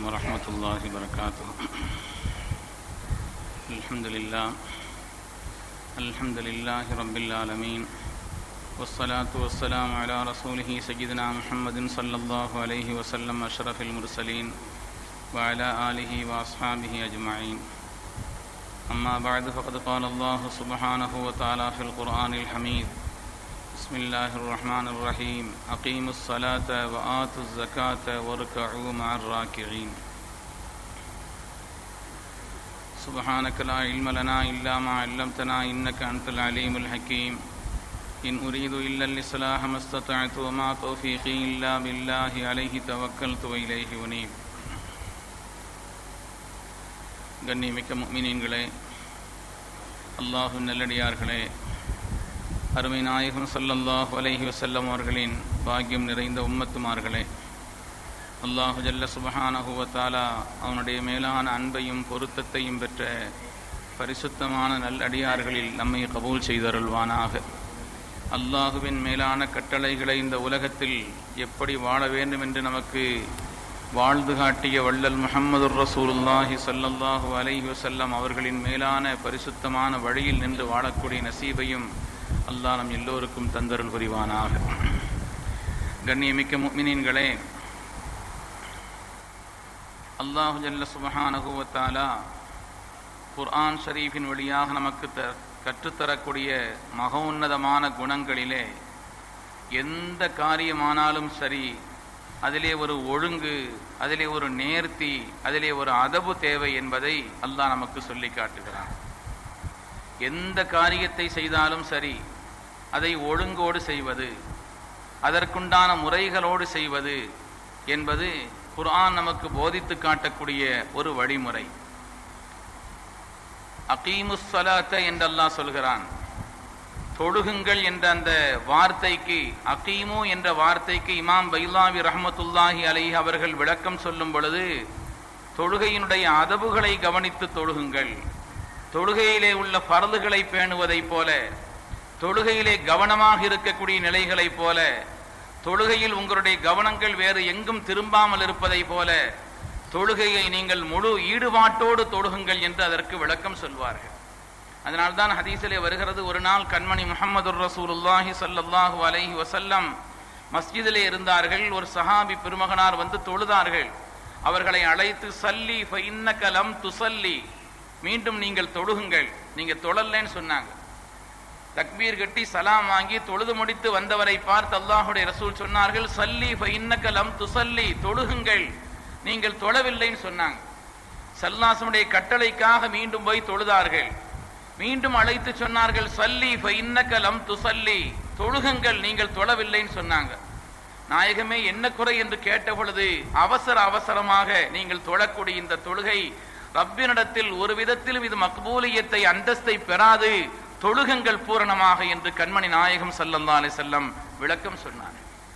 ورحمة الله وبركاته الحمد لله الحمد لله رب العالمين والصلاة والسلام على رسوله سيدنا محمد صلى الله عليه وسلم أشرف المرسلين وعلى آله وأصحابه أجمعين أما بعد فقد قال الله سبحانه وتعالى في القرآن الحميد بسم الله الرحمن الرحيم أقيموا الصلاة وآتوا الزكاة واركعوا مع الراكعين سبحانك لا علم لنا إلا ما علمتنا إنك أنت العليم الحكيم إن أريد إلا الإصلاح ما استطعت وما توفيقي إلا بالله عليه توكلت وإليه أنيب கண்ணியமிக்க முக்மினீன்களே அல்லாஹு நல்லடியார்களே அருமை நாயகம் ஸல்லல்லாஹு அலைஹி வஸல்லம் அவர்களின் பாக்கியம் நிறைந்த உம்மத்துமார்களே அல்லாஹு ஜல்ல சுபஹானஹு வ தஆலா அவனுடைய மேலான அன்பையும் பொருத்தத்தையும் பெற்ற பரிசுத்தமான நல்லடியார்களில் நம்மை கபூல் செய்தருள்வானாக அல்லாஹுவின் மேலான கட்டளைகளை இந்த உலகத்தில் எப்படி வாழ வேண்டும் என்று நமக்கு வாழ்ந்து காட்டிய வள்ளல் முஹம்மது ரசூலுல்லாஹி ஸல்லல்லாஹு அலைஹி வஸல்லம் அவர்களின் மேலான பரிசுத்தமான வழியில் நின்று வாழக்கூடிய நசீபையும் அல்லாஹ் நம் எல்லோருக்கும் தந்தருள் புரிவானாக கண்ணியமிக்க முக்மினீன்களே அல்லாஹு ஜல்ல சுபஹானஹு வ தஆலா குர்ஆன் ஷரீஃபின் வழியாக நமக்கு த கற்றுத்தரக்கூடிய மகோன்னதமான குணங்களிலே எந்த காரியமானாலும் சரி அதிலே ஒரு ஒழுங்கு அதிலே ஒரு நேர்த்தி அதிலே ஒரு அதபு தேவை என்பதை அல்லாஹ் நமக்கு சொல்லி காட்டுகிறான் எந்த காரியத்தை செய்தாலும் சரி அதை ஒழுங்கோடு செய்வது அதற்குண்டான முறைகளோடு செய்வது என்பது குர்ஆன் நமக்கு போதித்து காட்டக்கூடிய ஒரு வழிமுறை அகீமுஸ் சலாத்த என்று அல்லாஹ் சொல்கிறான் தொழுகுங்கள் என்ற அந்த வார்த்தைக்கு அகீமு என்ற வார்த்தைக்கு இமாம் பைலாவி ரஹமத்துல்லாஹி அலைஹி அவர்கள் விளக்கம் சொல்லும் பொழுது தொழுகையினுடைய அதவுகளை கவனித்து தொழுகுங்கள் தொழுகையிலே உள்ள பரதுகளை பேணுவதைப் போல தொழுகையிலே கவனமாக இருக்கக்கூடிய நிலைகளைப் போல தொழுகையில் உங்களுடைய கவனங்கள் வேறு எங்கும் திரும்பாமல் இருப்பதைப் போல தொழுகையை நீங்கள் முழு ஈடுபாட்டோடு தொழுகுங்கள் என்று அதற்கு விளக்கம் சொல்வார்கள் அதனால்தான் ஹதீஸிலே வருகிறது ஒரு நாள் கண்மணி முகமது ரசூலுல்லாஹி சல்லல்லாஹு அலைஹி வசல்லம் மஸ்ஜிதிலே இருந்தார்கள் ஒரு சஹாபி பெருமகனார் வந்து தொழுதார்கள் அவர்களை அழைத்து சல்லி ஃபைன்னக லம் துசல்லி மீண்டும் நீங்கள் தொழுகுங்கள் நீங்க தொழலன்னு சொன்னாங்க தக்பீர் கட்டி சலாம் வாங்கி தொழுது முடித்து வந்தவரை பார்த்து அல்லாஹுடைய ரசூல் சொன்னார்கள் சல்லி ஃபைன்னக லம் துசல்லி தொழுகுங்கள் நீங்கள் தொழவில்லைன்னு சொன்னாங்க சல்லாசனுடைய கட்டளைக்காக மீண்டும் போய் தொழுதார்கள் மீண்டும் அழைத்து சொன்னார்கள் சல்லி ஃபைன்னக லம் துசல்லி தொழுகுங்கள் நீங்கள் தொழவில்லைன்னு சொன்னாங்க நாயகமே என்ன குறை என்று கேட்ட பொழுது அவசர அவசரமாக நீங்கள் தொழக்கூடிய இந்த தொழுகை ரப்பினிடத்தில் ஒரு விதத்திலும் இது மக்பூலியத்தை அந்தஸ்தை பெறாது தொழுகங்கள் பூரணமாக என்று கண்மணி நாயகம் சல்லல்லா அலி செல்லம் விளக்கம் சொன்னார்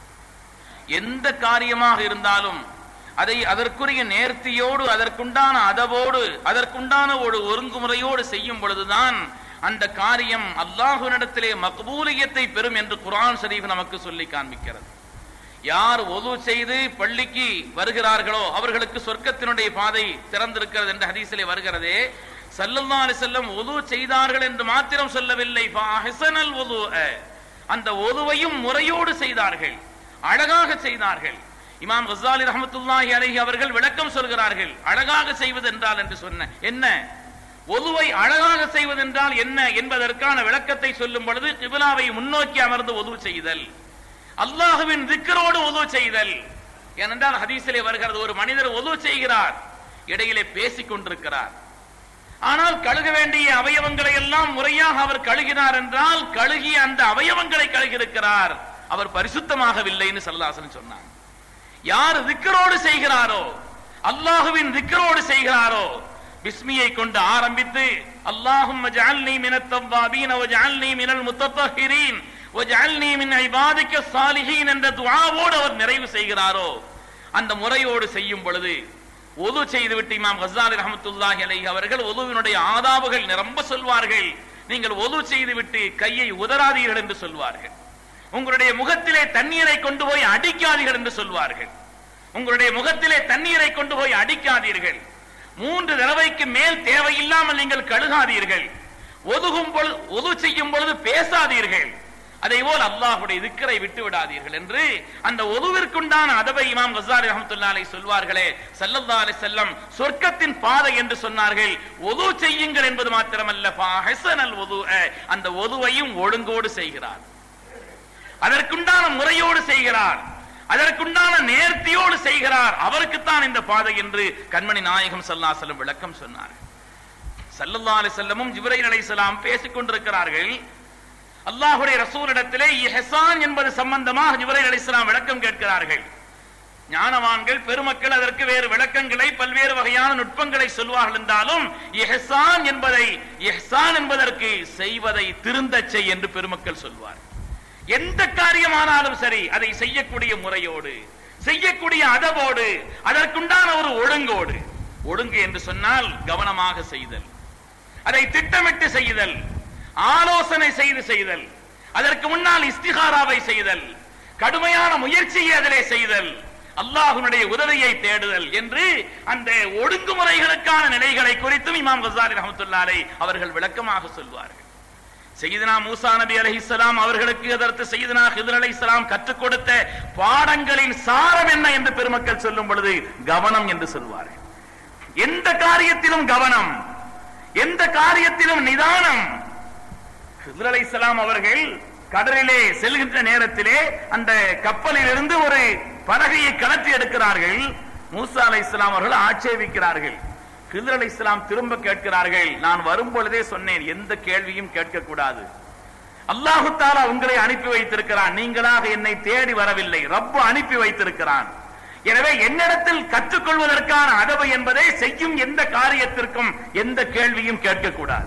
எந்த காரியமாக இருந்தாலும் அதை அதற்குரிய நேர்த்தியோடு அதற்குண்டான அதவோடு அதற்குண்டான ஒரு ஒருங்குமுறையோடு செய்யும் பொழுதுதான் அந்த காரியம் அல்லாஹுனிடத்திலே மக்பூலியத்தை பெறும் என்று குரான் ஷரீஃப் நமக்கு சொல்லி காண்பிக்கிறது யார் ஒது செய்து பள்ளிக்கு வருகிறார்களோ அவர்களுக்கு சொர்க்கத்தினுடைய பாதை திறந்திருக்கிறது என்று ஹதீஸிலே வருகிறதே சல்லல்லா அலி செல்லம் ஒது செய்தார்கள் என்று மாத்திரம் சொல்லவில்லை ஒது அந்த ஒதுவையும் முறையோடு செய்தார்கள் அழகாக செய்தார்கள் இமாம் கசாலி ரஹமத்துல்லாஹி அலஹி அவர்கள் விளக்கம் சொல்கிறார்கள் அழகாக செய்வது என்றால் என்று சொன்ன என்ன ஒதுவை அழகாக செய்வது என்றால் என்ன என்பதற்கான விளக்கத்தை சொல்லும் பொழுது கிபிலாவை முன்னோக்கி அமர்ந்து ஒது செய்தல் அல்லாஹுவின் திக்கரோடு ஒது செய்தல் ஏனென்றால் ஹதீஸிலே வருகிறது ஒரு மனிதர் ஒது செய்கிறார் இடையிலே பேசிக் கொண்டிருக்கிறார் ஆனால் கழுக வேண்டிய அவயவங்களை எல்லாம் முறையாக அவர் கழுகினார் என்றால் கழுகிய அந்த அவயவங்களை கழுகியிருக்கிறார் அவர் பரிசுத்தமாகவில்லைன்னு சல்லாசன் சொன்னார் யார் திக்கரோடு செய்கிறாரோ அல்லாஹுவின் திக்கரோடு செய்கிறாரோ பிஸ்மியை கொண்டு ஆரம்பித்து அல்லாஹும் ஜஅல்னி மினத் தவ்வாபீன் வ ஜஅல்னி மினல் முத்தத்தஹிரீன் வ ஜஅல்னி மின் இபாதிக்க சாலிஹீன் என்ற துஆவோடு அவர் நிறைவு செய்கிறாரோ அந்த முறையோடு செய்யும் பொழுது ஒது செய்துவிட்டு இமாம் கசாலி ரஹமத்துல்லாஹி அலைஹி அவர்கள் ஒதுவினுடைய ஆதாபுகள் நிரம்ப சொல்வார்கள் நீங்கள் ஒது செய்துவிட்டு கையை உதராதீர்கள் என்று சொல்வார்கள் உங்களுடைய முகத்திலே தண்ணீரை கொண்டு போய் அடிக்காதீர்கள் என்று சொல்வார்கள் உங்களுடைய முகத்திலே தண்ணீரை கொண்டு போய் அடிக்காதீர்கள் மூன்று தடவைக்கு மேல் தேவையில்லாமல் நீங்கள் கழுகாதீர்கள் ஒதுகும் பொழுது ஒது செய்யும் பொழுது பேசாதீர்கள் அதே போல் அல்லாஹுடைய திக்கரை விட்டு விடாதீர்கள் என்று அந்த ஒதுவிற்குண்டான அதவை இமாம் கசாரி ரஹமத்துல்லாலை சொல்வார்களே சல்லல்லா அலி செல்லம் சொர்க்கத்தின் பாதை என்று சொன்னார்கள் ஒது செய்யுங்கள் என்பது மாத்திரமல்ல ஃபஹஸனல் ஒதுஅ, அந்த ஒதுவையும் ஒழுங்கோடு செய்கிறார் அதற்குண்டான முறையோடு செய்கிறார் அதற்குண்டான நேர்த்தியோடு செய்கிறார் அவருக்குத்தான் இந்த பாதை என்று கண்மணி நாயகம் சல்லாசலம் விளக்கம் சொன்னார் சல்லல்லா அலி செல்லமும் ஜிப்ரைல் அலைஹிஸ்ஸலாம் பேசிக் கொண்டிருக்கிறார்கள் அல்லாஹுடைய ரசூலிடத்திலே இஹ்சான் என்பது சம்பந்தமாக ஜிப்ரைல் அலைஹிஸ்ஸலாம் விளக்கம் கேட்கிறார்கள் ஞானவான்கள் பெருமக்கள் அதற்கு வேறு விளக்கங்களை பல்வேறு வகையான நுட்பங்களை சொல்வார்கள் என்றாலும் இஹ்சான் என்பதை இஹ்சான் என்பதற்கு செய்வதை திருந்தச் செய் என்று பெருமக்கள் சொல்வார் எந்த காரியமானாலும் சரி அதை செய்யக்கூடிய முறையோடு செய்யக்கூடிய அதவோடு அதற்குண்டான ஒரு ஒழுங்கோடு ஒழுங்கு என்று சொன்னால் கவனமாக செய்தல் அதை திட்டமிட்டு செய்தல் ஆலோசனை செய்து செய்தல் அதற்கு முன்னால் இஸ்திகாராவை செய்தல் கடுமையான முயற்சியை அதிலே செய்தல் அல்லாஹ்வுடைய உதவியை தேடுதல் என்று அந்த ஒழுங்குமுறைகளுக்கான நிலைகளை குறித்தும் இமாம் கசாலி ரஹமத்துல்லாலை அவர்கள் விளக்கமாக சொல்வார்கள் செய்தனா மூசா நபி அலைஹிஸ்ஸலாம் அவர்களுக்கு எதிர்த்து செய்தனா ஹிதர் அலைஹிஸ்ஸலாம் கற்றுக் கொடுத்த பாடங்களின் சாரம் என்ன என்று பெருமக்கள் சொல்லும் பொழுது கவனம் என்று சொல்வார்கள் எந்த காரியத்திலும் கவனம் எந்த காரியத்திலும் நிதானம் ஹிதர் அலைஹிஸ்ஸலாம் அவர்கள் கடலிலே செல்கின்ற நேரத்திலே அந்த கப்பலில் இருந்து ஒரு படகையை கலத்தி எடுக்கிறார்கள் மூசா அலைஹிஸ்ஸலாம் அவர்கள் ஆட்சேபிக்கிறார்கள் ஹிதர் அலைஹிஸ்ஸலாம் திரும்ப கேட்கிறார்கள் நான் வரும் பொழுதே சொன்னேன் எந்த கேள்வியும் கேட்கக்கூடாது அல்லாஹு தாலா உங்களை அனுப்பி வைத்திருக்கிறான் நீங்களாக என்னை தேடி வரவில்லை ரப்பு அனுப்பி வைத்திருக்கிறான் எனவே என்னிடத்தில் கற்றுக்கொள்வதற்கான அதவை என்பதை செய்யும் எந்த காரியத்திற்கும் எந்த கேள்வியும் கேட்கக்கூடாது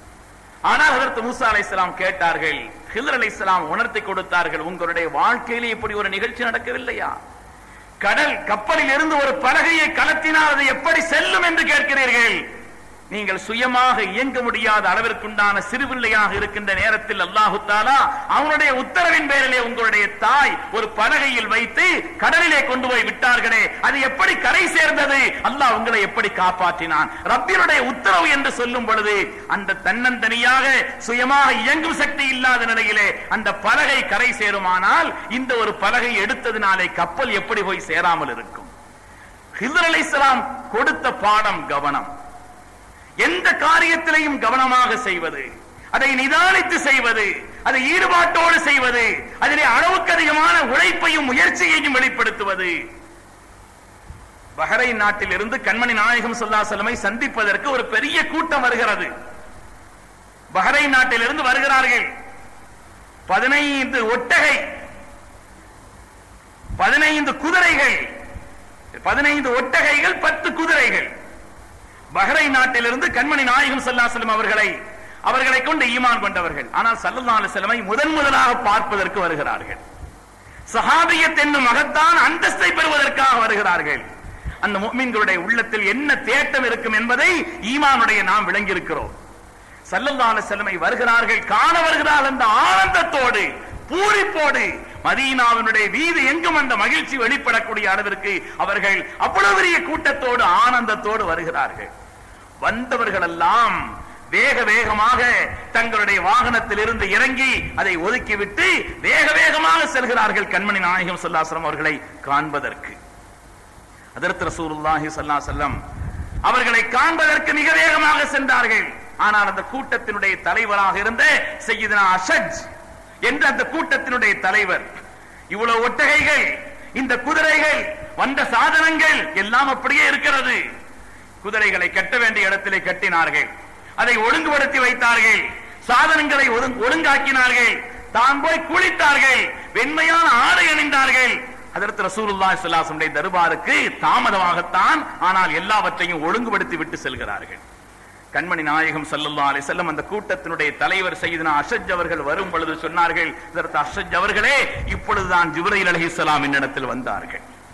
ஆனால் அதற்கு மூசா அலைஹிஸ்ஸலாம் கேட்டார்கள் ஹிதர் அலைஹிஸ்ஸலாம் உணர்த்தி கொடுத்தார்கள் உங்களுடைய வாழ்க்கையிலே இப்படி ஒரு நிகழ்ச்சி நடக்கவில்லையா கடல் கப்பலில் இருந்து ஒரு பலகையை கலத்தினால் அது எப்படி செல்லும் என்று கேட்கிறீர்கள் நீங்கள் சுயமாக இயங்க முடியாத அளவிற்குண்டான சிறுபிள்ளையாக இருக்கின்ற நேரத்தில் அல்லாஹு தாலா அவனுடைய உத்தரவின் பேரிலே உங்களுடைய தாய் ஒரு பலகையில் வைத்து கடலிலே கொண்டு போய் விட்டார்களே அது எப்படி கரை சேர்ந்தது அல்லாஹ் உங்களை எப்படி காப்பாற்றினான் ரப்பினுடைய உத்தரவு என்று சொல்லும் பொழுது அந்த தன்னந்தனியாக சுயமாக இயங்கும் சக்தி இல்லாத நிலையிலே அந்த பலகை கரை சேருமானால் இந்த ஒரு பலகை எடுத்ததினாலே கப்பல் எப்படி போய் சேராமல் இருக்கும் ஹிதர் அலைஹிஸ்ஸலாம் கொடுத்த பாடம் கவனம் எந்த காரியத்திலையும் கவனமாக செய்வது அதை நிதானித்து செய்வது அதை ஈடுபாட்டோடு செய்வது அதிலே அளவுக்கு அதிகமான உழைப்பையும் முயற்சியையும் வெளிப்படுத்துவது பஹரைன் நாட்டில் இருந்து கண்மணி நாயகம் சொல்லாசலமை சந்திப்பதற்கு ஒரு பெரிய கூட்டம் வருகிறது பஹரைன் நாட்டில் இருந்து வருகிறார்கள் பதினைந்து ஒட்டகை பதினைந்து குதிரைகள் பதினைந்து ஒட்டகைகள் பத்து குதிரைகள் பஹரை நாட்டிலிருந்து கண்மணி நாயகம் சல்லாசலம் அவர்களை அவர்களை கொண்டு ஈமான் கொண்டவர்கள் ஆனால் சல்லல்லா செலமை முதன் முதலாக பார்ப்பதற்கு வருகிறார்கள் சஹாபியத் என்னும் மகத்தான் அந்தஸ்தை பெறுவதற்காக வருகிறார்கள் அந்த முஃமின்களுடைய உள்ளத்தில் என்ன தேட்டம் இருக்கும் என்பதை ஈமானுடைய நாம் விளங்கியிருக்கிறோம் சல்லல்லா செலமை வருகிறார்கள் காண வருகிறார்கள் அந்த ஆனந்தத்தோடு பூரிப்போடு மதீனாவினுடைய வீதி எங்கும் அந்த மகிழ்ச்சி வெளிப்படக்கூடிய அளவிற்கு அவர்கள் அவ்வளவு பெரிய கூட்டத்தோடு ஆனந்தத்தோடு வருகிறார்கள் வந்தவர்கள் எல்லாம் வேக வேகமாக தங்களுடைய வாகனத்தில் இருந்து இறங்கி அதை ஒதுக்கிவிட்டு வேக வேகமாக செல்கிறார்கள் கண்மணி நாயகம் சொல்லாசலம் அவர்களை காண்பதற்கு அதற்கு ரசூலுல்லாஹி ஸல்லல்லாஹு அலைஹி வஸல்லம் அவர்களை காண்பதற்கு மிக வேகமாக சென்றார்கள் ஆனால் அந்த கூட்டத்தினுடைய தலைவராக இருந்த சையீதுனா அஷஜ் என்ற அந்த கூட்டத்தினுடைய தலைவர் இவ்வளவு ஒட்டகைகள் இந்த குதிரைகள் வந்த சாதனங்கள் எல்லாம் அப்படியே இருக்கிறது குதிரைகளை கட்ட வேண்டிய இடத்திலே கட்டினார்கள் அதை ஒழுங்குபடுத்தி வைத்தார்கள் சாதனங்களை ஒழுங்கு- ஒழுங்காக்கினார்கள் தான் போய் குளித்தார்கள் வெண்மையான ஆடை அணிந்தார்கள் அதற்கு ரசூலுல்லாஹி ஸல்லல்லாஹு அலைஹி வஸல்லம் தர்பாருக்கு தாமதமாகத்தான் ஆனால் எல்லாவற்றையும் ஒழுங்குபடுத்தி விட்டு செல்கிறார்கள் கண்மணி நாயகம் ஸல்லல்லாஹு அலைஹி வஸல்லம் அந்த கூட்டத்தினுடைய தலைவர் செய்தனா அஷஜ் அவர்கள் வரும் பொழுது சொன்னார்கள் இதற்கு அஷஜ் அவர்களே இப்பொழுதுதான் ஜிப்ரைல் அலைஹிஸ்ஸலாம் என்னிடத்தில் வந்தார்கள்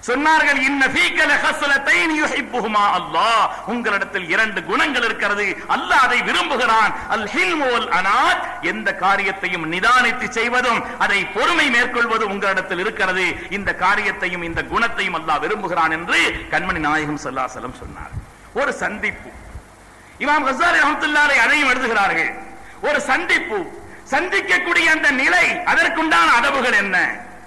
சொன்னார்கள் இன்ன ஃபீக லஹஸ்லத்தைன் யுஹிப்புஹுமா அல்லாஹ் உங்களிடத்தில் இரண்டு குணங்கள் இருக்கிறது அல்லாஹ் அதை விரும்புகிறான் அல் ஹில்மு வல் அனாத் எந்த காரியத்தையும் நிதானித்து செய்வதும் அதை பொறுமை மேற்கொள்வது உங்களிடத்தில் இருக்கிறது இந்த காரியத்தையும் இந்த குணத்தையும் அல்லாஹ் விரும்புகிறான் என்று கண்மணி நாயகம் ஸல்லல்லாஹு அலைஹி வஸல்லம் சொன்னார் ஒரு சந்திப்பு இமாம் கசாரி ரஹ்மத்துல்லாஹி அதையும் எழுதுகிறார்கள் ஒரு சந்திப்பு சந்திக்கக்கூடிய அந்த நிலை அதற்குண்டான அதவுகள் என்ன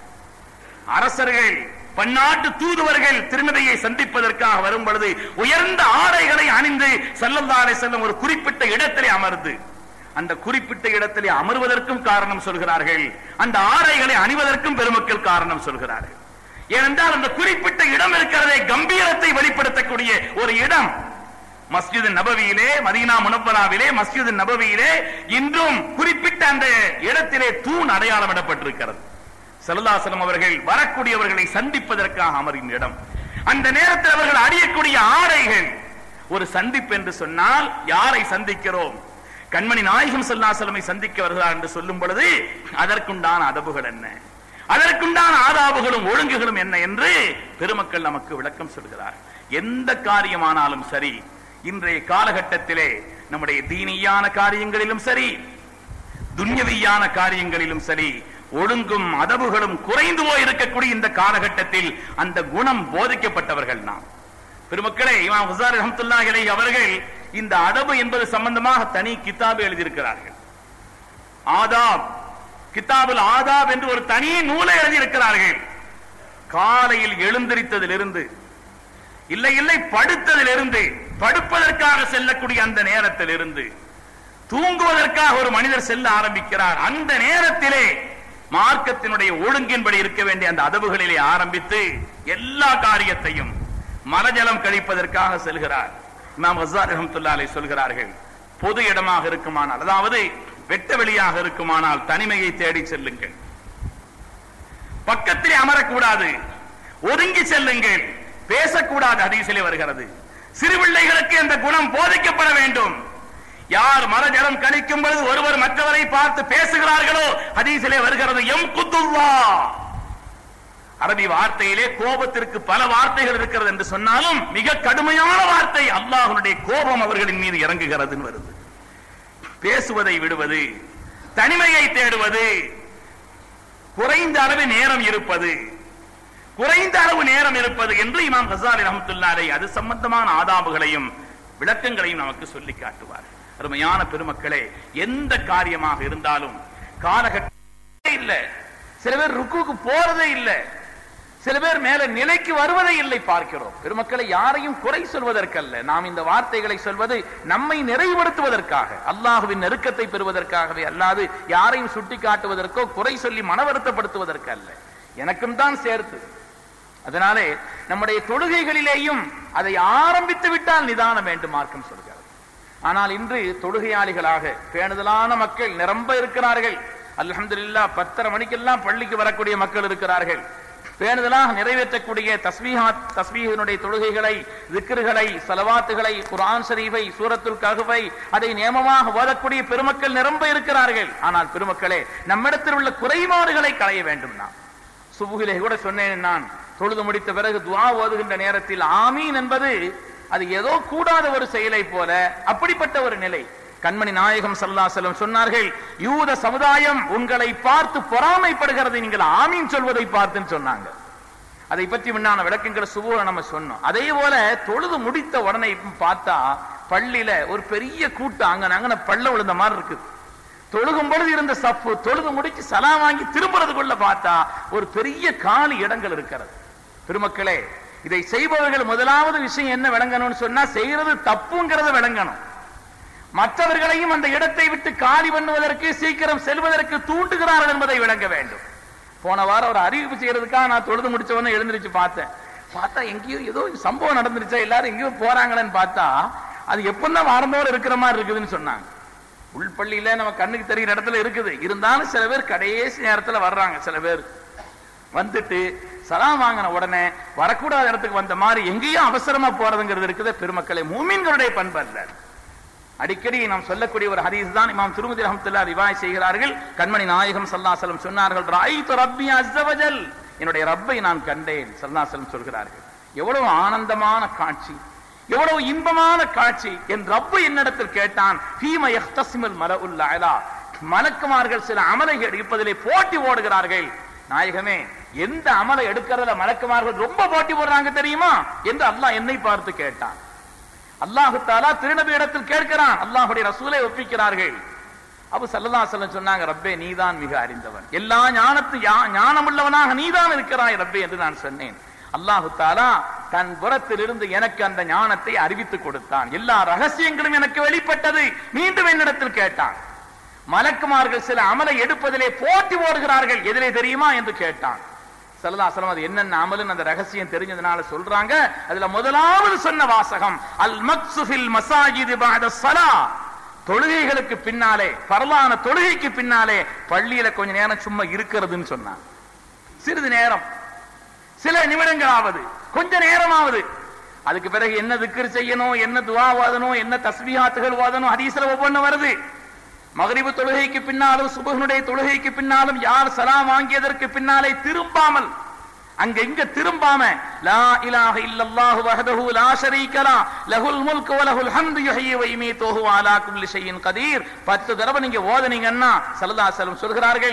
அரசர்கள் பன்னாட்டு தூதுவர்கள் திருநதையை சந்திப்பதற்காக வரும் பொழுது உயர்ந்த ஆடைகளை அணிந்து செல்லந்தாரை செல்லும் ஒரு குறிப்பிட்ட இடத்திலே அமர்ந்து அந்த குறிப்பிட்ட இடத்திலே அமர்வதற்கும் காரணம் சொல்கிறார்கள் அந்த ஆடைகளை அணிவதற்கும் பெருமக்கள் காரணம் சொல்கிறார்கள் ஏனென்றால் அந்த குறிப்பிட்ட இடம் இருக்கிறதே கம்பீரத்தை வெளிப்படுத்தக்கூடிய ஒரு இடம் மஸ்ஜித் நபவியிலே மதீனா முனப்பராவிலே மஸ்ஜித் நபவியிலே இன்றும் குறிப்பிட்ட அந்த இடத்திலே தூண் அடையாளமிடப்பட்டிருக்கிறது செல்லதாசனம் அவர்கள் வரக்கூடியவர்களை சந்திப்பதற்காக அமரின் இடம் அந்த நேரத்தில் அவர்கள் அணியக்கூடிய ஆடைகள் ஒரு சந்திப்பு என்று சொன்னால் யாரை சந்திக்கிறோம் கண்மணி நாயகம் செல்லாசலமை சந்திக்க வருகிறார் என்று சொல்லும் பொழுது அதற்குண்டான அதபுகள் என்ன அதற்குண்டான ஆதாபுகளும் ஒழுங்குகளும் என்ன என்று பெருமக்கள் நமக்கு விளக்கம் சொல்கிறார் எந்த காரியமானாலும் சரி இன்றைய காலகட்டத்திலே நம்முடைய தீனியான காரியங்களிலும் சரி துன்யவியான காரியங்களிலும் சரி ஒழுங்கும் அதவுகளும் குறைந்து போய் இருக்கக்கூடிய இந்த காலகட்டத்தில் அந்த குணம் போதிக்கப்பட்டவர்கள் நாம் பெருமக்களே இமாம் ஹுசார் ரஹமத்துல்லாஹி அலைஹி அவர்கள் இந்த அதபு என்பது சம்பந்தமாக தனி கிதாபு எழுதியிருக்கிறார்கள் ஆதாப் கிதாபுல் ஆதாப் என்று ஒரு தனி நூலை எழுதியிருக்கிறார்கள் காலையில் எழுந்திருத்ததிலிருந்து இல்லை இல்லை படுத்ததிலிருந்து படுப்பதற்காக செல்லக்கூடிய அந்த நேரத்திலிருந்து தூங்குவதற்காக ஒரு மனிதர் செல்ல ஆரம்பிக்கிறார் அந்த நேரத்திலே மார்க்கத்தினுடைய ஒழுங்கின்படி இருக்க வேண்டிய அந்த அதவுகளிலே ஆரம்பித்து எல்லா காரியத்தையும் மலஜலம் கழிப்பதற்காக செல்கிறார் இமாம் ஹசார் ரஹமத்துல்லா அலை சொல்கிறார்கள் பொது இடமாக இருக்குமானால் அதாவது வெட்ட வெளியாக இருக்குமானால் தனிமையை தேடி செல்லுங்கள் பக்கத்திலே அமரக்கூடாது ஒதுங்கி செல்லுங்கள் பேசக்கூடாது ஹதீஸிலே வருகிறது சிறு பிள்ளைகளுக்கு அந்த குணம் போதிக்கப்பட வேண்டும் யார் மரஜலம் கழிக்கும் பொழுது ஒருவர் மற்றவரை பார்த்து பேசுகிறார்களோ ஹதீஸிலே வருகிறது எம் குத்துல்லா அரபி வார்த்தையிலே கோபத்திற்கு பல வார்த்தைகள் இருக்கிறது என்று சொன்னாலும் மிக கடுமையான வார்த்தை அல்லாஹ்வுடைய கோபம் அவர்களின் மீது இறங்குகிறதுன்னு வருது பேசுவதை விடுவது தனிமையை தேடுவது குறைந்த அளவு நேரம் இருப்பது குறைந்த அளவு நேரம் இருப்பது என்று இமாம் ஹசாரி ரஹமத்துல்லாரை அது சம்பந்தமான ஆதாபுகளையும் விளக்கங்களையும் நமக்கு சொல்லி காட்டுவார் அருமையான பெருமக்களே எந்த காரியமாக இருந்தாலும் காலகட்டம் இல்ல சில பேர் ருக்குக்கு போறதே இல்ல சில பேர் மேல நிலைக்கு வருவதை இல்லை பார்க்கிறோம் பெருமக்களை யாரையும் குறை சொல்வதற்கல்ல நாம் இந்த வார்த்தைகளை சொல்வது நம்மை நிறைவுபடுத்துவதற்காக அல்லாஹுவின் நெருக்கத்தை பெறுவதற்காகவே அல்லாது யாரையும் சுட்டி காட்டுவதற்கோ குறை சொல்லி மன வருத்தப்படுத்துவதற்கு அல்ல எனக்கும் தான் சேர்த்து அதனாலே நம்முடைய தொழுகைகளிலேயும் அதை ஆரம்பித்து விட்டால் நிதானம் வேண்டும் மார்க்கம் சொல்கிறது ஆனால் இன்று தொழுகையாளிகளாக பேணுதலான மக்கள் நிரம்ப இருக்கிறார்கள் அல்ஹம்துலில்லா பத்தரை மணிக்கெல்லாம் பள்ளிக்கு வரக்கூடிய மக்கள் இருக்கிறார்கள் பேணுதலாக நிறைவேற்றக்கூடிய தஸ்மீஹாத் தஸ்மீஹினுடைய தொழுகைகளை திக்ருகளை சலவாத்துகளை குர்ஆன் ஷரீஃபை சூரத்துல் கஹ்ஃபை அதை நியமமாக ஓதக்கூடிய பெருமக்கள் நிரம்ப இருக்கிறார்கள் ஆனால் பெருமக்களே நம்மிடத்தில் உள்ள குறைபாடுகளை களைய வேண்டும் நாம் சுபுகிலே கூட சொன்னேன் நான் தொழுது முடித்த பிறகு துவா ஓதுகின்ற நேரத்தில் ஆமீன் என்பது அது ஏதோ கூடாத ஒரு செயலை போல அப்படிப்பட்ட ஒரு நிலை கண்மணி நாயகம் சல்லாசலம் சொன்னார்கள் யூத சமுதாயம் உங்களை பார்த்து பொறாமைப்படுகிறது நீங்கள் ஆமீன் சொல்வதை பார்த்துன்னு சொன்னாங்க அதை பற்றி முன்னான விளக்குங்கிற சுபூரை நம்ம சொன்னோம் அதே போல தொழுது முடித்த உடனே இப்ப பார்த்தா பள்ளியில ஒரு பெரிய கூட்டம் அங்க அங்கன பள்ள விழுந்த மாதிரி இருக்குது தொழுகும் பொழுது இருந்த சப்பு தொழுது முடிச்சு சலா வாங்கி திரும்புறதுக்குள்ள பார்த்தா ஒரு பெரிய காலி இடங்கள் இருக்கிறது பெருமக்களே இதை செய்பவர்கள் முதலாவது விஷயம் என்ன விளங்கணும்னு சொன்னா செய்யறது தப்புங்கிறத விளங்கணும் மற்றவர்களையும் அந்த இடத்தை விட்டு காலி பண்ணுவதற்கு சீக்கிரம் செல்வதற்கு தூண்டுகிறார்கள் என்பதை விளங்க வேண்டும் போன வாரம் ஒரு அறிவிப்பு செய்யறதுக்காக நான் தொழுது முடிச்ச உடனே எழுந்திருச்சு பார்த்தேன் பார்த்தா எங்கேயோ ஏதோ சம்பவம் நடந்துருச்சா எல்லாரும் எங்கேயோ போறாங்களேன்னு பார்த்தா அது எப்பதான் வாரந்தோடு இருக்கிற மாதிரி இருக்குதுன்னு சொன்னாங்க உள்பள்ளியில நம்ம கண்ணுக்கு தெரிகிற இடத்துல இருக்குது இருந்தாலும் சில பேர் கடைசி நேரத்துல வர்றாங்க சில பேர் வந்துட்டு சலாம் வாங்கின உடனே வரக்கூடாத இடத்துக்கு வந்த மாதிரி எங்கேயும் அவசரமா போறதுங்கிறது இருக்குது பெருமக்களை மூமின்களுடைய பண்பு அல்ல அடிக்கடி நாம் சொல்லக்கூடிய ஒரு ஹதீஸ் தான் இமாம் திருமதி ரஹமத்துல்லா ரிவாய் செய்கிறார்கள் கண்மணி நாயகம் சல்லாசலம் சொன்னார்கள் ராயித்து ரப்பி அஸ்ஸவஜல் என்னுடைய ரப்பை நான் கண்டேன் சல்லாசலம் சொல்கிறார்கள் எவ்வளவு ஆனந்தமான காட்சி எவ்வளவு இன்பமான காட்சி என் ரப்பு என்னிடத்தில் கேட்டான் ஹீம யஹ்தசிமல் மலஉல் அலா மலக்குமார்கள் சில அமலை எடுப்பதிலே போட்டி ஓடுகிறார்கள் நாயகமே எந்த அமலை எடுக்கிறதுல மலக்குமார்கள் ரொம்ப போட்டி போடுறாங்க தெரியுமா என்று அல்லாஹ் என்னை பார்த்து கேட்டான் அல்லாஹு தாலா திருநபி இடத்தில் கேட்கிறான் அல்லாஹுடைய ரசூலை ஒப்பிக்கிறார்கள் அபு சல்லா சொல்லம் சொன்னாங்க ரப்பே நீதான் மிக அறிந்தவன் எல்லா ஞானத்து ஞானம் உள்ளவனாக நீதான் இருக்கிறாய் ரப்பே என்று நான் சொன்னேன் அல்லாஹு தாலா தன் புறத்திலிருந்து எனக்கு அந்த ஞானத்தை அறிவித்து கொடுத்தான் எல்லா ரகசியங்களும் எனக்கு வெளிப்பட்டது மீண்டும் என்னிடத்தில் கேட்டான் மலக்குமார்கள் சில அமலை எடுப்பதிலே போட்டி ஓடுகிறார்கள் எதிலே தெரியுமா என்று கேட்டான் சல்லல்லாஹு அது என்னென்ன அமலுன்னு அந்த ரகசியம் தெரிஞ்சதுனால சொல்றாங்க அதுல முதலாவது சொன்ன வாசகம் அல் மக்சுஃபில் மசாஜிது பாத ஸலா தொழுகைகளுக்கு பின்னாலே பரலான தொழுகைக்கு பின்னாலே பள்ளியில கொஞ்ச நேரம் சும்மா இருக்கிறதுன்னு சொன்னான் சிறிது நேரம் சில நிமிடங்களாவது கொஞ்ச நேரமாவது அதுக்கு பிறகு என்ன திக்கர் செய்யணும் என்ன துவா ஓதணும் என்ன தஸ்பிஹாத்துகள் ஓதணும் ஹதீஸ்ல ஒவ்வொன்னு வருது மகரிபு தொழுகைக்கு பின்னாலும் சுபகனுடைய தொழுகைக்கு பின்னாலும் யார் சலாம் வாங்கியதற்கு பின்னாலே திரும்பாமல் அங்க இங்க திரும்பாம லா இலாஹ இல்லல்லாஹு வஹதஹு லா ஷரீக லா லஹுல் முல்கு வ லஹுல் ஹம்து யுஹ்யி வ யுமீத்துஹு அலா குல்லி ஷைஇன் கதீர் 10 தடவை நீங்க ஓதுனீங்கன்னா ஸல்லல்லாஹு அலைஹி வஸல்லம் சொல்கிறார்கள்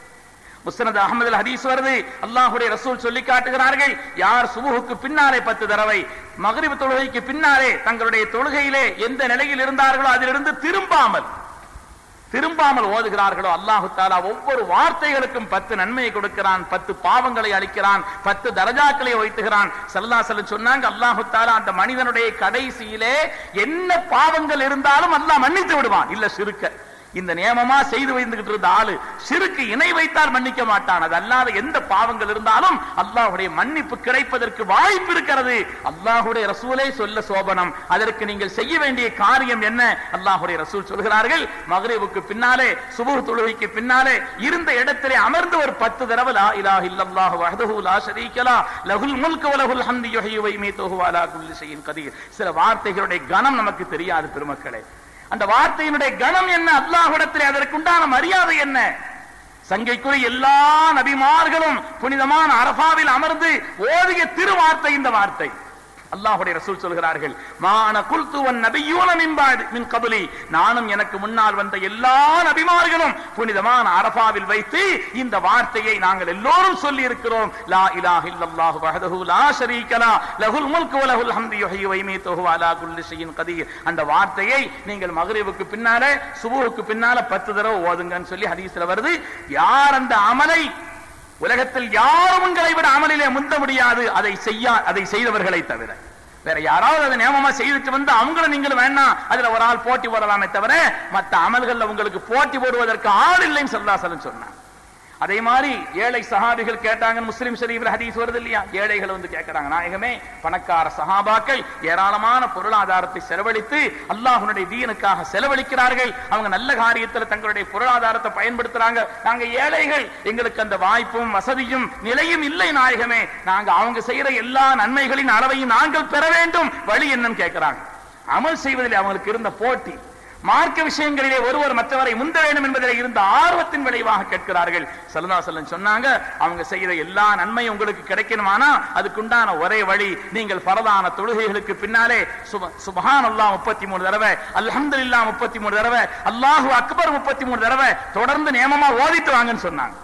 முஸ்னத் அகமது ஹதீஸ் வருது அல்லாஹுடைய ரசூல் சொல்லி காட்டுகிறார்கள் யார் சுபுகுக்கு பின்னாலே பத்து தடவை மகரிபு தொழுகைக்கு பின்னாலே தங்களுடைய தொழுகையிலே எந்த நிலையில் இருந்தார்களோ அதிலிருந்து திரும்பாமல் திரும்பாமல் ஓதுகிறார்களோ அல்லாஹு தாலா ஒவ்வொரு வார்த்தைகளுக்கும் பத்து நன்மையை கொடுக்கிறான் பத்து பாவங்களை அளிக்கிறான் பத்து தரஜாக்களை வைத்துகிறான் சல்லாசலம் சொன்னாங்க அல்லாஹு தாலா அந்த மனிதனுடைய கடைசியிலே என்ன பாவங்கள் இருந்தாலும் அல்லாஹ் மன்னித்து விடுவான் இல்ல சிறுக்க இந்த நியமமா செய்து வைத்துக்கிட்டு இருந்த ஆளு சிறுக்கு இணை வைத்தால் மன்னிக்க மாட்டான் அது அல்லாத எந்த பாவங்கள் இருந்தாலும் அல்லாஹுடைய மன்னிப்பு கிடைப்பதற்கு வாய்ப்பு இருக்கிறது அல்லாஹுடைய ரசூலே சொல்ல சோபனம் அதற்கு நீங்கள் செய்ய வேண்டிய காரியம் என்ன அல்லாஹுடைய ரசூல் சொல்கிறார்கள் மகரேவுக்கு பின்னாலே சுபு தொழுகைக்கு பின்னாலே இருந்த இடத்திலே அமர்ந்து ஒரு பத்து தடவை லா இலாஹ இல்லல்லாஹு வஹ்தஹு லா ஷரீக லா லஹுல் முல்கு வ லஹுல் ஹம்து யுஹ்யி வ யுமீத்துஹு அலா குல்லி ஷைஇன் கதீர் சில வார்த்தைகளுடைய கணம் நமக்கு தெரியாது பெருமக்களே அந்த வார்த்தையினுடைய கணம் என்ன அல்லாஹ்விடத்திலே அதற்குண்டான மரியாதை என்ன சங்கைக்குரிய எல்லா நபிமார்களும் புனிதமான அரபாவில் அமர்ந்து ஓதிய திருவார்த்தை இந்த வார்த்தை அல்லாஹுடைய ரசூல் சொல்கிறார்கள் மான குல்துவன் நபியூன மின்பாடு மின் கபலி நானும் எனக்கு முன்னால் வந்த எல்லா நபிமார்களும் புனிதமான அரபாவில் வைத்து இந்த வார்த்தையை நாங்கள் எல்லோரும் சொல்லி இருக்கிறோம் லா இலாஹ இல்லல்லாஹு வஹதஹு லா ஷரீக லா லஹுல் முல்கு வ லஹுல் ஹம்து யுஹ்யி வ யுமீத்துஹு அலா குல்லி ஷைஇன் கதீர் அந்த வார்த்தையை நீங்கள் மக்ரிபுக்கு பின்னாலே சுபுஹுக்கு பின்னால பத்து தடவை ஓதுங்கன்னு சொல்லி ஹதீஸ்ல வருது யார் அந்த அமலை உலகத்தில் யாரும் உங்களை விட அமலிலே முந்த முடியாது அதை செய்ய அதை செய்தவர்களை தவிர வேற யாராவது அதை நியமமா செய்துட்டு வந்து அவங்களும் நீங்களும் வேணாம் அதுல ஒரு ஆள் போட்டி போடலாமே தவிர மத்த அமல்கள்ல உங்களுக்கு போட்டி போடுவதற்கு ஆள் இல்லைன்னு சொல்லாசலம் சொன்னான் அதே மாதிரி ஏழை சஹாபிகள் கேட்டாங்க முஸ்லிம் ஷரீஃப்ல ஹதீஸ் வருது இல்லையா ஏழைகள் வந்து கேட்கறாங்க நாயகமே பணக்கார சஹாபாக்கள் ஏராளமான பொருளாதாரத்தை செலவழித்து அல்லாஹ்வுடைய தீனுக்காக செலவழிக்கிறார்கள் அவங்க நல்ல காரியத்துல தங்களுடைய பொருளாதாரத்தை பயன்படுத்துறாங்க நாங்க ஏழைகள் எங்களுக்கு அந்த வாய்ப்பும் வசதியும் நிலையும் இல்லை நாயகமே நாங்க அவங்க செய்யற எல்லா நன்மைகளின் அளவையும் நாங்கள் பெற வேண்டும் வழி என்னன்னு கேட்கிறாங்க அமல் செய்வதில் அவங்களுக்கு இருந்த போட்டி மார்க்க விஷயங்களிலே ஒருவர் மற்றவரை முந்த வேண்டும் என்பதில் இருந்த ஆர்வத்தின் விளைவாக கேட்கிறார்கள் சல்லா செல்லன் சொன்னாங்க அவங்க செய்யற எல்லா நன்மையும் உங்களுக்கு கிடைக்கணுமானா அதுக்குண்டான ஒரே வழி நீங்கள் பரதான தொழுகைகளுக்கு பின்னாலே சுபஹான் அல்லா முப்பத்தி மூணு தடவை அல்ஹம்துலில்லா முப்பத்தி மூணு தடவை அல்லாஹு அக்பர் முப்பத்தி மூணு தடவை தொடர்ந்து நியமமா ஓதிட்டு வாங்கன்னு சொன்னாங்க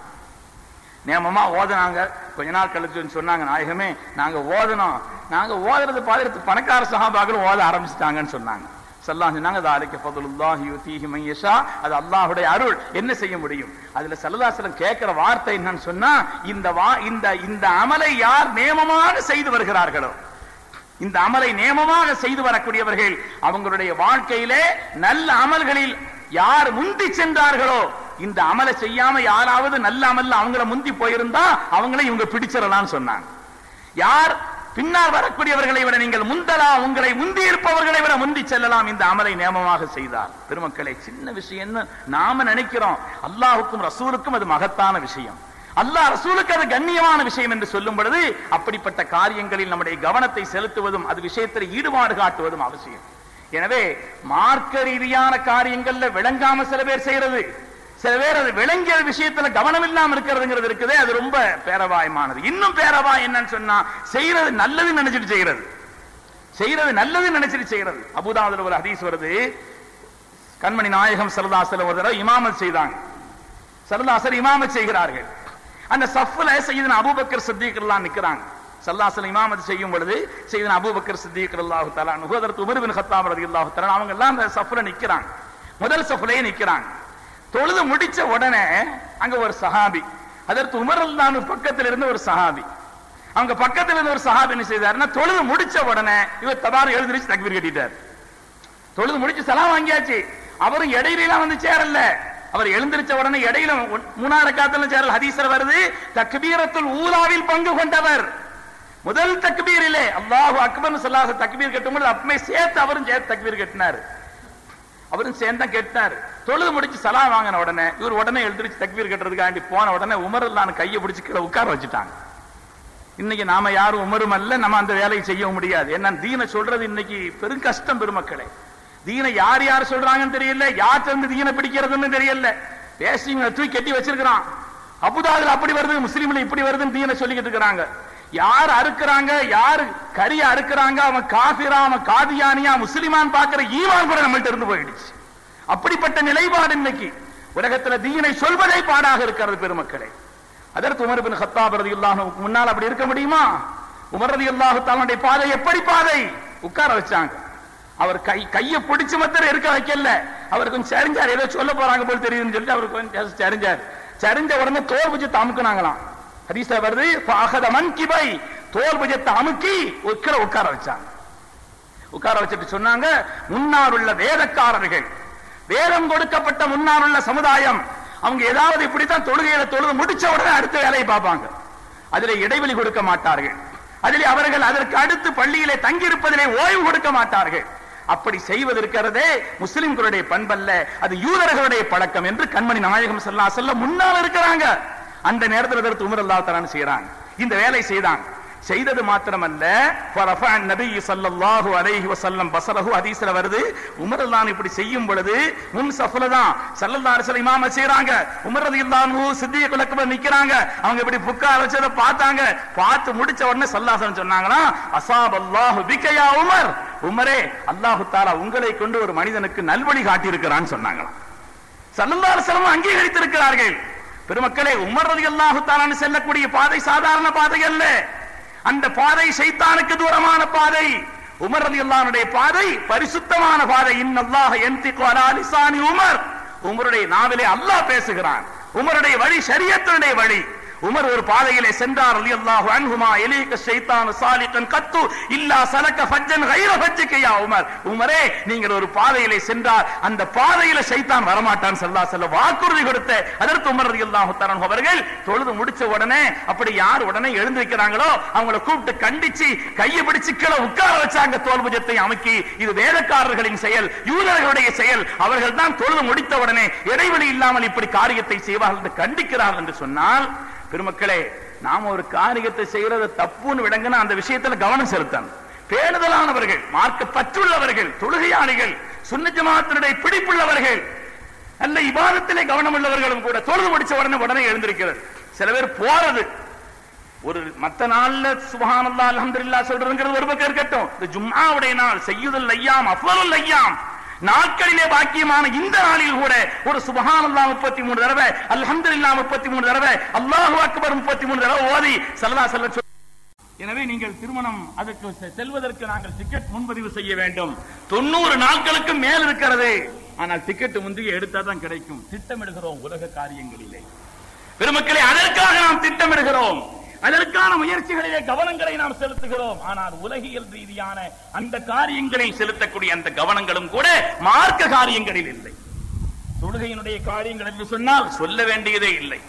நியமமா ஓதுனாங்க கொஞ்ச நாள் கழிச்சு சொன்னாங்க நாயகமே நாங்க ஓதணும் நாங்க ஓதுறது பாதிரத்து பணக்கார சகாபாக்கள் ஓத ஆரம்பிச்சிட்டாங்கன்னு சொன்னாங்க சல்லாம் சொன்னாங்க தாலிக்க ஃபதுலுல்லாஹி யுதீஹி மன் யஷா அது அல்லாஹ்வுடைய அருள் என்ன செய்ய முடியும் அதுல சல்லல்லாஹு கேட்கிற வார்த்தை என்னன்னு சொன்னா இந்த வா இந்த இந்த அமலை யார் நியமமாக செய்து வருகிறார்களோ இந்த அமலை நியமமாக செய்து வரக்கூடியவர்கள் அவங்களுடைய வாழ்க்கையிலே நல்ல அமல்களில் யார் முந்தி சென்றார்களோ இந்த அமலை செய்யாம யாராவது நல்ல அமல்ல அவங்கள முந்தி போயிருந்தா அவங்கள இவங்க பிடிச்சிடலாம்னு சொன்னாங்க யார் பின்னால் வரக்கூடியவர்களை விட நீங்கள் முந்தலாம் உங்களை முந்தி இருப்பவர்களை விட முந்தி செல்லலாம் இந்த அமலை நியமமாக செய்தார் பெருமக்களை சின்ன விஷயம்னு நாம நினைக்கிறோம் அல்லாஹுக்கும் ரசூலுக்கும் அது மகத்தான விஷயம் அல்லாஹ் ரசூலுக்கு அது கண்ணியமான விஷயம் என்று சொல்லும் பொழுது அப்படிப்பட்ட காரியங்களில் நம்முடைய கவனத்தை செலுத்துவதும் அது விஷயத்தில் ஈடுபாடு காட்டுவதும் அவசியம் எனவே மார்க்க ரீதியான காரியங்கள்ல விளங்காம சில பேர் செய்யறது சில பேர் அது விளங்கிய விஷயத்துல கவனம் இல்லாம இருக்கிறதுங்கிறது இருக்குதே அது ரொம்ப பேரபாயமானது இன்னும் பேரபாயம் என்னன்னு சொன்னா செய்யறது நல்லதுன்னு நினைச்சிட்டு செய்யறது செய்யறது நல்லதுன்னு நினைச்சிட்டு செய்யறது அபுதாபுல ஒரு ஹதீஸ் வருது கண்மணி நாயகம் சரதாசல ஒரு தடவை இமாமத் செய்தாங்க சரதாசர் இமாமத் செய்கிறார்கள் அந்த சஃப்ல செய்தன அபூபக்கர் சித்திக் எல்லாம் நிக்கிறாங்க சல்லாசல இமாமத் செய்யும் பொழுது செய்தன அபூபக்கர் சித்திக் அல்லாஹு தலா நுகதற்கு உமர் பின் கத்தாப் ரலியல்லாஹு தஆலா அவங்க எல்லாம் அந்த சஃப்ல நிக்கிறாங்க முதல் சஃப்லயே நிக்கிறாங்க தொழுது முடிச்ச உடனே அங்க ஒரு சஹாபி அதற்கு உமர் அல்லாஹ் பக்கத்துல இருந்து ஒரு சஹாபி அவங்க பக்கத்துல இருந்து ஒரு சஹாபி என்ன செய்தாருன்னா தொழுது முடிச்ச உடனே இவர் தபார் எழுந்திரிச்சு தக்பீர் கட்டிட்டார் தொழுது முடிச்சு சலாம் வாங்கியாச்சு அவரும் இடையில எல்லாம் வந்து சேரல அவர் எழுந்திருச்ச உடனே இடையில ஒன்- மூணாறு காத்துல சேரல் ஹதீஸ்ல வருது தக்பீரத்துல் ஊலாவில் பங்கு கொண்டவர் முதல் தக்பீரிலே அல்லாஹு அக்பர் சொல்லாத தக்பீர் கட்டும்போது அப்பமே சேர்த்து அவரும் சேர்த்து தக்பீர் கட்டினார் அவரும் சேர்ந்தா கேட்டார் தொழுது முடிச்சு சலாம் வாங்கின உடனே இவர் உடனே எழுந்திருச்சு தக்பீர் கட்டுறதுக்காண்டி போன உடனே உமர் நான் கையை பிடிச்சு கீழே உட்கார வச்சுட்டாங்க இன்னைக்கு நாம யாரும் உமரும் அல்ல நம்ம அந்த வேலையை செய்ய முடியாது என்ன தீன சொல்றது இன்னைக்கு பெரும் கஷ்டம் பெருமக்களே தீனை யார் யார் சொல்றாங்கன்னு தெரியல யார் இருந்து தீனை பிடிக்கிறதுன்னு தெரியல பேசிங்க தூக்கி கட்டி வச்சிருக்கிறான் அபுதாபில் அப்படி வருது முஸ்லீம்ல இப்படி வருதுன்னு தீனை சொல்லிக்கிட்டு இருக்கிறாங்க யார் அறுக்குறாங்க யாரு கரிய அறுக்குறாங்க அவன் காபிரா அவன் காதியானியா முஸ்லிமான் பாக்குற ஈமான் கூட நம்மள்ட்ட இருந்து போயிடுச்சு அப்படிப்பட்ட நிலைப்பாடு இன்னைக்கு உலகத்துல தீனை சொல்வதே பாடாக இருக்கிறது பெருமக்களே அதற்கு உமர் பின் ஹத்தாப் ரலியல்லாஹு அன்ஹுவுக்கு முன்னால் அப்படி இருக்க முடியுமா உமர் ரலியல்லாஹு தஆலாவுடைய பாதை எப்படி பாதை உட்கார வச்சாங்க அவர் கை கையை பிடிச்சு மாத்திரம் இருக்க வைக்கல அவர் கொஞ்சம் சரிஞ்சார் ஏதோ சொல்ல போறாங்க போல தெரியுதுன்னு சொல்லிட்டு அவர் கொஞ்சம் சரிஞ்சார் சரிஞ்ச உடனே தோல் புஜத்தை அமுக்குனாங்களாம் ஹதீஸ்ல வருது ஃபாஹத மன்கிபை தோல் புஜத்தை அமுக்கி உட்கார உட்கார வச்சாங்க உட்கார வச்சுட்டு சொன்னாங்க முன்னார் உள்ள வேதக்காரர்கள் வேதம் கொடுக்கப்பட்ட முன்னார் உள்ள சமுதாயம் அவங்க ஏதாவது இப்படித்தான் தொழுகையில தொழுது முடிச்ச உடனே அடுத்த வேலையை பார்ப்பாங்க அதிலே இடைவெளி கொடுக்க மாட்டார்கள் அதிலே அவர்கள் அதற்கு அடுத்து பள்ளியிலே தங்கியிருப்பதிலே ஓய்வு கொடுக்க மாட்டார்கள் அப்படி செய்வதற்கிறதே முஸ்லிம்களுடைய பண்பல்ல அது யூதர்களுடைய பழக்கம் என்று கண்மணி நாயகம் ஸல்லல்லாஹு அலைஹி வஸல்லம் முன்னால் இருக்கிறாங்க அந்த நேரத்தில் அதற்கு உமர் அல்லாஹ் தஆலா செய்றாங்க இந்த வேலை செய்தாங்க செய்தது மாத்திரமல்ல ஃபரஃபஅ நபி ஸல்லல்லாஹு அலைஹி வஸல்லம் பஸரஹு ஹதீஸ்ல வருது உமர் அல்லாஹ் இப்படி செய்யும் பொழுது முன் சஃப்ல தான் ஸல்லல்லாஹு அலைஹி வஸல்லம் இமாம செய்றாங்க உமர் ரலியல்லாஹு அன்ஹு சித்திக் அக்பர் நிக்கறாங்க அவங்க இப்படி புக்கா வச்சத பார்த்தாங்க பார்த்து முடிச்ச உடனே ஸல்லல்லாஹு அலைஹி வஸல்லம் சொன்னாங்கன்னா அஸாப் அல்லாஹு பிக யா உமர் உமரே அல்லாஹ் தஆலா உங்களை கொண்டு ஒரு மனிதனுக்கு நல்வழி காட்டி இருக்கிறான்னு சொன்னாங்களாம் ஸல்லல்லாஹு அலைஹி வஸல்லம் அங்கீகரித்திருக்கிறார்கள் பெருமக்களே உமர் ரலியல்லாஹு தஆலா செல்லக்கூடிய பாதை சாதாரண பாதை அல்ல அந்த பாதை சைத்தானுக்கு தூரமான பாதை உமர் ரலியல்லாஹுடைய பாதை பரிசுத்தமான பாதை இன்னல்லாஹ யன்திகு அலா லிசானி உமர் உமருடைய நாவிலே அல்லாஹ் பேசுகிறான் உமருடைய வழி ஷரியத்தினுடைய வழி உமர் ஒரு பாதையிலே சென்றார் ரலியல்லாஹு அன்ஹுமா எலீக ஷைத்தானு சாலிகன் கத்து இல்லா சலக ஃபஜ்ஜன் கைர ஃபஜ்ஜிக யா உமர் உமரே நீங்கள் ஒரு பாதையிலே சென்றார் அந்த பாதையில ஷைத்தான் வரமாட்டான் ஸல்லல்லாஹு அலைஹி வஸல்லம் வாக்குறுதி கொடுத்த அதற்கு உமர் ரலியல்லாஹு தஆலா அன்ஹு அவர்கள் தொழுது முடிச்ச உடனே அப்படி யார் உடனே எழுந்து வைக்கிறாங்களோ அவங்கள கூப்பிட்டு கண்டிச்சு கையை பிடிச்சு கீழே உட்கார வச்சாங்க தோல் புஜத்தை அமுக்கி இது வேதக்காரர்களின் செயல் யூதர்களுடைய செயல் அவர்கள் தான் தொழுது முடித்த உடனே இடைவெளி இல்லாமல் இப்படி காரியத்தை செய்வார்கள் என்று கண்டிக்கிறார்கள் என்று சொன்னால் பெருமக்களே நாம ஒரு காரியத்தை செய்யறது தப்புன்னு விளங்குனா அந்த விஷயத்துல கவனம் செலுத்தணும் பேணுதலானவர்கள் மார்க்க பற்றுள்ளவர்கள் தொழுகையாளிகள் சுன்ன ஜமாத்தினுடைய பிடிப்புள்ளவர்கள் நல்ல இபாதத்திலே கவனம் உள்ளவர்களும் கூட தொழுது முடிச்ச உடனே உடனே எழுந்திருக்கிறது சில பேர் போறது ஒரு மத்த நாள்ல சுபஹானல்லா அல்ஹம்துலில்லாஹ் சொல்றதுங்கிறது ஒரு பக்கம் இருக்கட்டும் இந்த ஜும்ஆவுடைய நாள் செய்யுதல் ஐயாம் அஃவலுல் ஐயாம் நாட்களிலே பாக்கியமான இந்த நாளில் கூட ஒரு சுபஹானல்லா முப்பத்தி மூணு தடவை அல்ஹம்துலில்லாஹ் முப்பத்தி மூணு தடவை அல்லாஹு அக்பர் முப்பத்தி மூணு தடவை ஓதி சல்லா செல்ல எனவே நீங்கள் திருமணம் அதுக்கு செ- செல்வதற்கு நாங்கள் டிக்கெட் முன்பதிவு செய்ய வேண்டும் தொண்ணூறு நாட்களுக்கு மேல் இருக்கிறது ஆனால் டிக்கெட் முந்தைய எடுத்தா தான் கிடைக்கும் திட்டமிடுகிறோம் உலக காரியங்களிலே பெருமக்களே அதற்காக நாம் திட்டமிடுகிறோம் அதற்கான முயற்சிகளிலே கவனங்களை நாம் செலுத்துகிறோம் ஆனால் உலகியல் ரீதியான அந்த காரியங்களில் செலுத்தக்கூடிய அந்த கவனங்களும் கூட மார்க்க காரியங்களில் இல்லை தொழுகையினுடைய காரியங்கள் என்று சொன்னால் சொல்ல வேண்டியதே இல்லை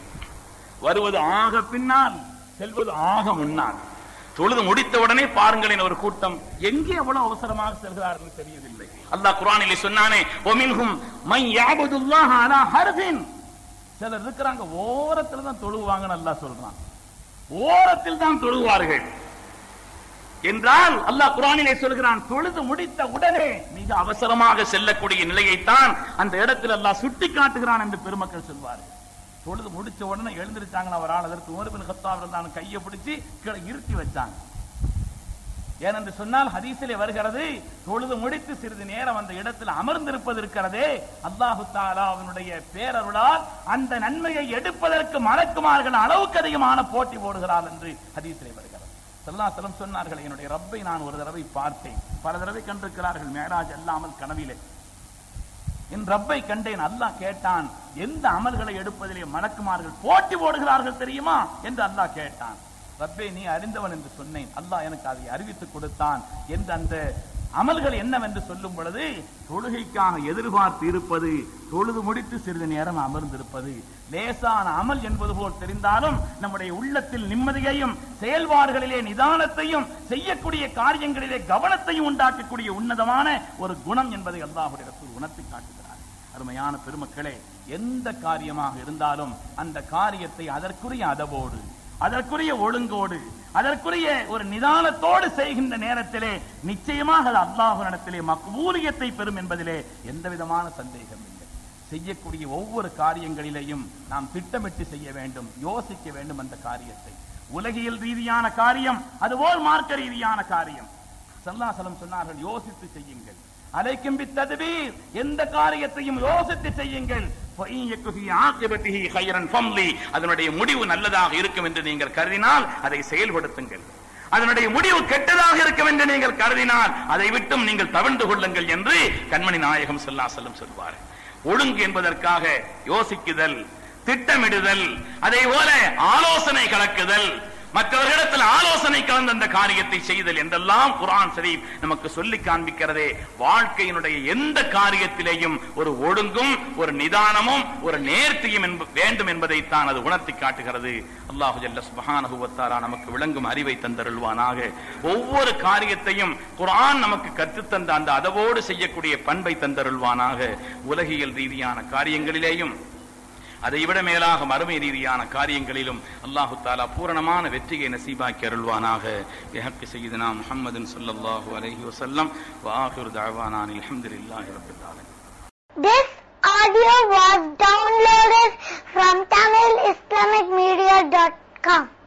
வருவது ஆக பின்னால் செல்வது ஆக முன்னால் தொழுது முடித்த உடனே பாருங்களின் ஒரு கூட்டம் எங்கே அவ்வளவு அவசரமாக செல்கிறார்கள் தெரியவில்லை அல்லாஹ் குர்ஆனிலே சொன்னானே ஒமின்ஹும் மை யாபுதுல்லாஹ அலா ஹர்ஃபின் சிலர் இருக்கிறாங்க ஓரத்துல தான் தொழுவாங்கன்னு அல்லாஹ் சொல்றான் ஓரத்தில் தான் தொழுவார்கள் என்றால் அல்லாஹ் குரானிலே சொல்கிறான் தொழுது முடித்த உடனே மிக அவசரமாக செல்லக்கூடிய நிலையைத்தான் அந்த இடத்தில் அல்லாஹ் சுட்டி காட்டுகிறான் என்று பெருமக்கள் சொல்வார்கள் தொழுது முடிச்ச உடனே எழுந்திருச்சாங்களா ஒரு ஆள் அதற்கு ஒரு பின் கத்தா இருந்தான் கையை பிடிச்சு கீழே இருத்தி வச்சாங்க ஏனென்று சொன்னால் ஹதீஸிலே வருகிறது தொழுது முடித்து சிறிது நேரம் அந்த இடத்தில் அமர்ந்திருப்பது இருக்கிறதே அல்லாஹு தாலா அவனுடைய பேரருளால் அந்த நன்மையை எடுப்பதற்கு மலக்குமார்கள் அளவுக்கு அதிகமான போட்டி போடுகிறார் என்று ஹதீஸிலே வருகிறது சல்லாசலம் சொன்னார்கள் என்னுடைய ரப்பை நான் ஒரு தடவை பார்த்தேன் பல தடவை கண்டிருக்கிறார்கள் மேராஜ் அல்லாமல் கனவிலே என் ரப்பை கண்டேன் அல்லாஹ் கேட்டான் எந்த அமல்களை எடுப்பதிலே மலக்குமார்கள் போட்டி போடுகிறார்கள் தெரியுமா என்று அல்லாஹ் கேட்டான் ரப்பே நீ அறிந்தவன் என்று சொன்னேன் அல்லாஹ் எனக்கு அதை அறிவித்துக் கொடுத்தான் என்று அந்த அமல்கள் என்னவென்று சொல்லும் பொழுது தொழுகைக்காக எதிர்பார்த்து இருப்பது தொழுது முடித்து சிறிது நேரம் அமர்ந்திருப்பது லேசான அமல் என்பது போல் தெரிந்தாலும் நம்முடைய உள்ளத்தில் நிம்மதியையும் செயல்பாடுகளிலே நிதானத்தையும் செய்யக்கூடிய காரியங்களிலே கவனத்தையும் உண்டாக்கக்கூடிய உன்னதமான ஒரு குணம் என்பதை அல்லாஹுடைய ரசூல் உணர்த்தி காட்டுகிறார் அருமையான பெருமக்களே எந்த காரியமாக இருந்தாலும் அந்த காரியத்தை அதற்குரிய அதவோடு அதற்குரிய ஒழுங்கோடு அதற்குரிய ஒரு நிதானத்தோடு செய்கின்ற நேரத்திலே நிச்சயமாக அது அல்லாஹுனிடத்திலே மக்பூலியத்தை பெறும் என்பதிலே எந்த விதமான சந்தேகம் இல்லை செய்யக்கூடிய ஒவ்வொரு காரியங்களிலேயும் நாம் திட்டமிட்டு செய்ய வேண்டும் யோசிக்க வேண்டும் அந்த காரியத்தை உலகியல் ரீதியான காரியம் அதுபோல் மார்க்க ரீதியான காரியம் சல்லாசலம் சொன்னார்கள் யோசித்து செய்யுங்கள் அலைக்கும் பித்ததுபீர் எந்த காரியத்தையும் யோசித்து செய்யுங்கள் அதனுடைய முடிவு நல்லதாக இருக்கும் என்று நீங்கள் கருதினால் அதை செயல்படுத்துங்கள் அதனுடைய முடிவு கெட்டதாக இருக்கும் என்று நீங்கள் கருதினால் அதை விட்டும் நீங்கள் தவிர்ந்து கொள்ளுங்கள் என்று கண்மணி நாயகம் சொல்லா செல்லும் சொல்வார் ஒழுங்கு என்பதற்காக யோசிக்குதல் திட்டமிடுதல் அதே போல ஆலோசனை கலக்குதல் மற்றவர்களிடத்தில் ஆலோசனை கலந்த அந்த காரியத்தை செய்தல் என்றெல்லாம் குரான் ஷரீப் நமக்கு சொல்லி காண்பிக்கிறதே வாழ்க்கையினுடைய எந்த காரியத்திலேயும் ஒரு ஒழுங்கும் ஒரு நிதானமும் ஒரு நேர்த்தியும் வேண்டும் என்பதைத்தான் அது உணர்த்தி காட்டுகிறது அல்லாஹு ஜல்ல சுபஹானஹுவத்தாரா நமக்கு விளங்கும் அறிவை தந்தருள்வானாக ஒவ்வொரு காரியத்தையும் குரான் நமக்கு கற்றுத்தந்த அந்த அதவோடு செய்யக்கூடிய பண்பை தந்தருள்வானாக உலகியல் ரீதியான காரியங்களிலேயும் அதை விட மேலாக மறுமை ரீதியான காரியங்களிலும் அல்லாஹு தாலா பூரணமான வெற்றியை நசீபாக்கி அருள்வானாக எஹக்கு செய்யுதுனா முஹம்மதின் சொல்லல்லாஹு அலைஹி வசல்லம் வாஹிர் தாவானான் அல்ஹம்துலில்லாஹி ரப்பில் ஆலமீன் This audio was downloaded from TamilIslamicMedia.com.